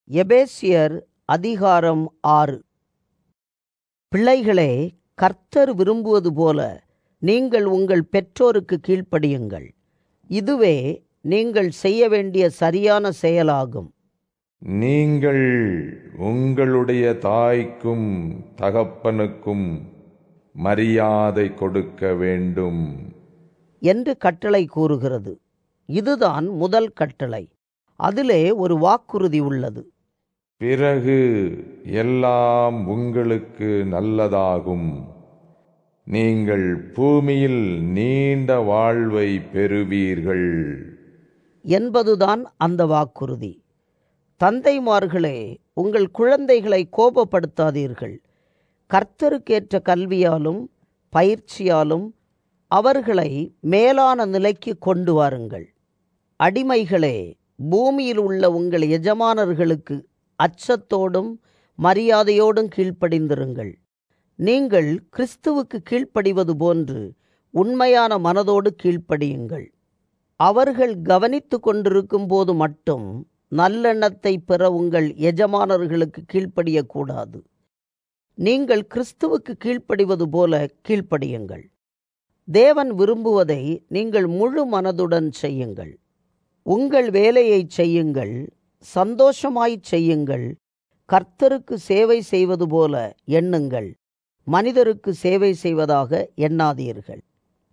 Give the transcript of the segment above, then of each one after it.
எபேசியர் அதிகாரம் ஆறு பிள்ளைகளே கர்த்தர் விரும்புவது போல நீங்கள் உங்கள் பெற்றோருக்கு கீழ்ப்படியுங்கள் இதுவே நீங்கள் செய்ய வேண்டிய சரியான செயலாகும் நீங்கள் உங்களுடைய தாய்க்கும் தகப்பனுக்கும் மரியாதை கொடுக்க வேண்டும் என்று கட்டளை கூறுகிறது இதுதான் முதல் கட்டளை அதிலே ஒரு வாக்குறுதி உள்ளது பிறகு எல்லாம் உங்களுக்கு நல்லதாகும் நீங்கள் பூமியில் நீண்ட வாழ்வை பெறுவீர்கள் என்பதுதான் அந்த வாக்குறுதி தந்தைமார்களே உங்கள் குழந்தைகளை கோபப்படுத்தாதீர்கள் கர்த்தருக்கேற்ற கல்வியாலும் பயிற்சியாலும் அவர்களை மேலான நிலைக்கு கொண்டு வாருங்கள் அடிமைகளே பூமியில் உள்ள உங்கள் எஜமானர்களுக்கு அச்சத்தோடும் மரியாதையோடும் கீழ்ப்படிந்திருங்கள் நீங்கள் கிறிஸ்துவுக்கு கீழ்ப்படிவது போன்று உண்மையான மனதோடு கீழ்ப்படியுங்கள் அவர்கள் கவனித்து கொண்டிருக்கும் போது மட்டும் நல்லெண்ணத்தை பெற உங்கள் எஜமானர்களுக்கு கீழ்ப்படியக்கூடாது நீங்கள் கிறிஸ்துவுக்கு கீழ்ப்படிவது போல கீழ்ப்படியுங்கள் தேவன் விரும்புவதை நீங்கள் முழு மனதுடன் செய்யுங்கள் உங்கள் வேலையை செய்யுங்கள் சந்தோஷமாய் செய்யுங்கள் கர்த்தருக்கு சேவை செய்வது போல எண்ணுங்கள் மனிதருக்கு சேவை செய்வதாக எண்ணாதீர்கள்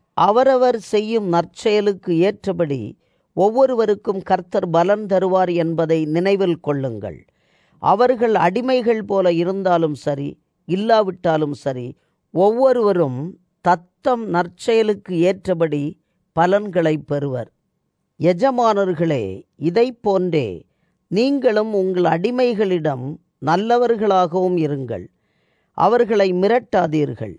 அவரவர் செய்யும் நற்செயலுக்கு ஏற்றபடி ஒவ்வொருவருக்கும் கர்த்தர் பலன் தருவார் என்பதை நினைவில் கொள்ளுங்கள் அவர்கள் அடிமைகள் போல இருந்தாலும் சரி இல்லாவிட்டாலும் சரி ஒவ்வொருவரும் தத்தம் நற்செயலுக்கு ஏற்றபடி பலன்களை பெறுவர் எஜமானர்களே இதை போன்றே நீங்களும் உங்கள் அடிமைகளிடம் நல்லவர்களாகவும் இருங்கள் அவர்களை மிரட்டாதீர்கள்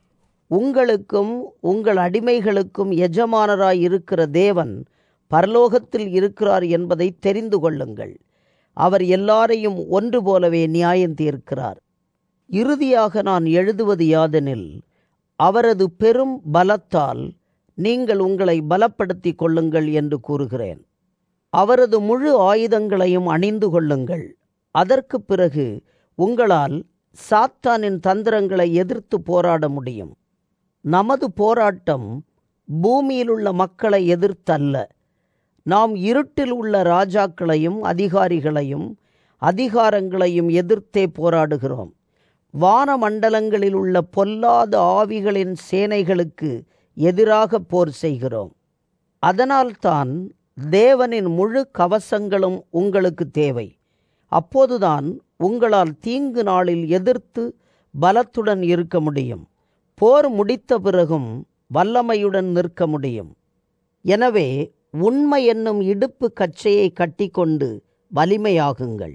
உங்களுக்கும் உங்கள் அடிமைகளுக்கும் எஜமானராய் இருக்கிற தேவன் பரலோகத்தில் இருக்கிறார் என்பதை தெரிந்து கொள்ளுங்கள் அவர் எல்லாரையும் ஒன்று போலவே நியாயம் தீர்க்கிறார் இறுதியாக நான் எழுதுவது யாதெனில் அவரது பெரும் பலத்தால் நீங்கள் உங்களை பலப்படுத்திக் கொள்ளுங்கள் என்று கூறுகிறேன் அவரது முழு ஆயுதங்களையும் அணிந்து கொள்ளுங்கள் அதற்கு பிறகு உங்களால் சாத்தானின் தந்திரங்களை எதிர்த்து போராட முடியும் நமது போராட்டம் பூமியில் உள்ள மக்களை எதிர்த்தல்ல நாம் இருட்டில் உள்ள ராஜாக்களையும் அதிகாரிகளையும் அதிகாரங்களையும் எதிர்த்தே போராடுகிறோம் வானமண்டலங்களில் உள்ள பொல்லாத ஆவிகளின் சேனைகளுக்கு எதிராக போர் செய்கிறோம் அதனால்தான் தேவனின் முழு கவசங்களும் உங்களுக்கு தேவை அப்போதுதான் உங்களால் தீங்கு நாளில் எதிர்த்து பலத்துடன் இருக்க முடியும் போர் முடித்த பிறகும் வல்லமையுடன் நிற்க முடியும் எனவே உண்மை என்னும் இடுப்பு கச்சையை கட்டிக்கொண்டு வலிமையாகுங்கள்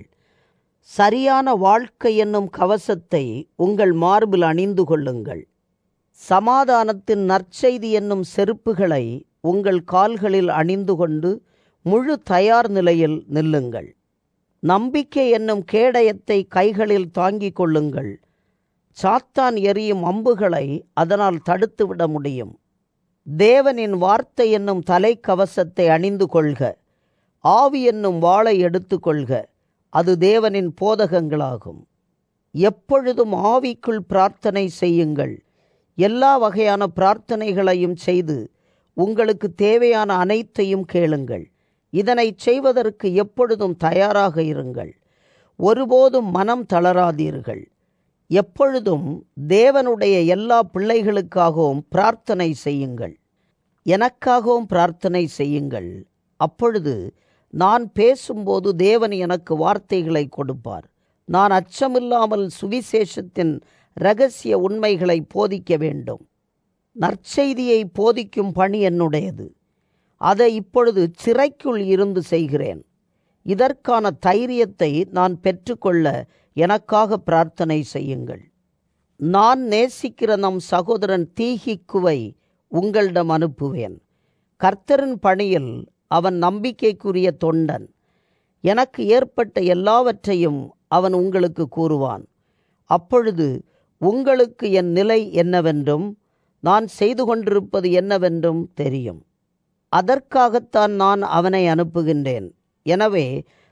சரியான வாழ்க்கை என்னும் கவசத்தை உங்கள் மார்பில் அணிந்து கொள்ளுங்கள் சமாதானத்தின் நற்செய்தி என்னும் செருப்புகளை உங்கள் கால்களில் அணிந்து கொண்டு முழு தயார் நிலையில் நில்லுங்கள் நம்பிக்கை என்னும் கேடயத்தை கைகளில் தாங்கிக் கொள்ளுங்கள் சாத்தான் எறியும் அம்புகளை அதனால் தடுத்துவிட முடியும் தேவனின் வார்த்தை என்னும் தலைக்கவசத்தை அணிந்து கொள்க ஆவி என்னும் வாளை எடுத்துக்கொள்க அது தேவனின் போதகங்களாகும் எப்பொழுதும் ஆவிக்குள் பிரார்த்தனை செய்யுங்கள் எல்லா வகையான பிரார்த்தனைகளையும் செய்து உங்களுக்கு தேவையான அனைத்தையும் கேளுங்கள் இதனை செய்வதற்கு எப்பொழுதும் தயாராக இருங்கள் ஒருபோதும் மனம் தளராதீர்கள் எப்பொழுதும் தேவனுடைய எல்லா பிள்ளைகளுக்காகவும் பிரார்த்தனை செய்யுங்கள் எனக்காகவும் பிரார்த்தனை செய்யுங்கள் அப்பொழுது நான் பேசும்போது தேவன் எனக்கு வார்த்தைகளை கொடுப்பார் நான் அச்சமில்லாமல் சுவிசேஷத்தின் இரகசிய உண்மைகளை போதிக்க வேண்டும் நற்செய்தியை போதிக்கும் பணி என்னுடையது அதை இப்பொழுது சிறைக்குள் இருந்து செய்கிறேன் இதற்கான தைரியத்தை நான் பெற்றுக்கொள்ள எனக்காக பிரார்த்தனை செய்யுங்கள் நான் நேசிக்கிற நம் சகோதரன் தீகிக்குவை உங்களிடம் அனுப்புவேன் கர்த்தரின் பணியில் அவன் நம்பிக்கைக்குரிய தொண்டன் எனக்கு ஏற்பட்ட எல்லாவற்றையும் அவன் உங்களுக்கு கூறுவான் அப்பொழுது உங்களுக்கு என் நிலை என்னவென்றும் நான் செய்து கொண்டிருப்பது என்னவென்றும் தெரியும் அதற்காகத்தான் நான் அவனை அனுப்புகின்றேன் எனவே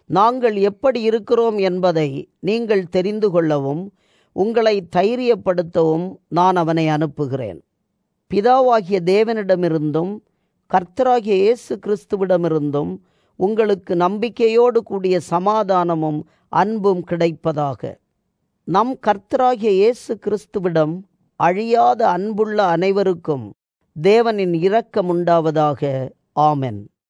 நாங்கள் எப்படி இருக்கிறோம் என்பதை நீங்கள் தெரிந்து கொள்ளவும் உங்களை தைரியப்படுத்தவும் நான் அவனை அனுப்புகிறேன் பிதாவாகிய தேவனிடமிருந்தும் கர்த்தராகிய இயேசு கிறிஸ்துவிடமிருந்தும் உங்களுக்கு நம்பிக்கையோடு கூடிய சமாதானமும் அன்பும் கிடைப்பதாக நம் கர்த்தராகிய இயேசு கிறிஸ்துவிடம் அழியாத அன்புள்ள அனைவருக்கும் தேவனின் இரக்கம் உண்டாவதாக ஆமென்